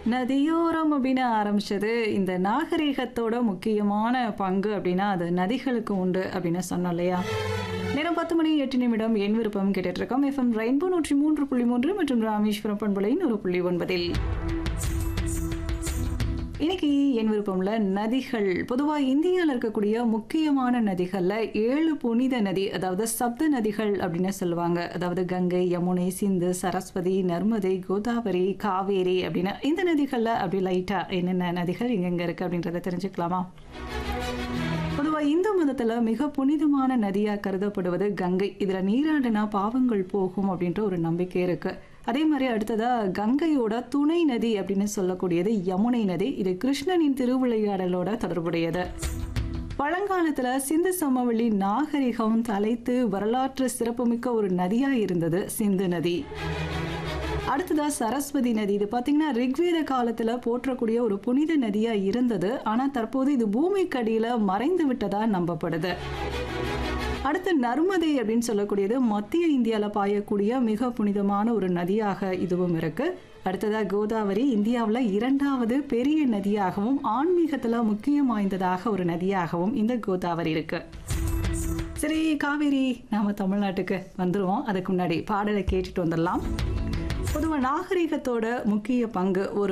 நதியோரம் அப்படின்னு ஆரம்பிச்சது இந்த நாகரீகத்தோட முக்கியமான பங்கு அப்படின்னா அது நதிகளுக்கு உண்டு அப்படின்னு சொன்னோம் இல்லையா நேரம் பத்து மணி எட்டு நிமிடம் என் விருப்பம் கேட்டுட்டு இருக்கோம் எஃப்எம் ரெயின்போ நூற்றி மூன்று புள்ளி மூன்று மற்றும் ராமேஸ்வரம் பண்புலை நூறு புள்ளி ஒன்பதில் இன்னைக்கு என் விருப்பம்ல நதிகள் பொதுவாக இந்தியாவில் இருக்கக்கூடிய முக்கியமான நதிகளில் ஏழு புனித நதி அதாவது சப்த நதிகள் அப்படின்னு சொல்லுவாங்க அதாவது கங்கை யமுனை சிந்து சரஸ்வதி நர்மதை கோதாவரி காவேரி அப்படின்னு இந்த நதிகளில் அப்படி லைட்டாக என்னென்ன நதிகள் எங்கெங்கே இருக்குது அப்படின்றத தெரிஞ்சுக்கலாமா பொதுவாக இந்து மதத்தில் மிக புனிதமான நதியாக கருதப்படுவது கங்கை இதில் நீராடினா பாவங்கள் போகும் அப்படின்ற ஒரு நம்பிக்கை இருக்கு அதே மாதிரி அடுத்ததா கங்கையோட துணை நதி அப்படின்னு சொல்லக்கூடியது யமுனை நதி இது கிருஷ்ணனின் திருவிளையாடலோட தொடர்புடையது பழங்காலத்துல சிந்து சமவெளி நாகரிகம் தலைத்து வரலாற்று சிறப்புமிக்க ஒரு நதியா இருந்தது சிந்து நதி அடுத்ததா சரஸ்வதி நதி இது பார்த்தீங்கன்னா ரிக்வேத காலத்துல போற்றக்கூடிய ஒரு புனித நதியா இருந்தது ஆனா தற்போது இது பூமிக்கடியில மறைந்து விட்டதா நம்பப்படுது அடுத்து நர்மதை அப்படின்னு சொல்லக்கூடியது மத்திய இந்தியாவில் பாயக்கூடிய மிக புனிதமான ஒரு நதியாக இதுவும் இருக்கு அடுத்ததா கோதாவரி இந்தியாவில் இரண்டாவது பெரிய நதியாகவும் ஆன்மீகத்தில் முக்கியம் வாய்ந்ததாக ஒரு நதியாகவும் இந்த கோதாவரி இருக்கு சரி காவேரி நாம தமிழ்நாட்டுக்கு வந்துருவோம் அதுக்கு முன்னாடி பாடலை கேட்டுட்டு வந்துடலாம் பொதுவாக நாகரிகத்தோட முக்கிய பங்கு ஒரு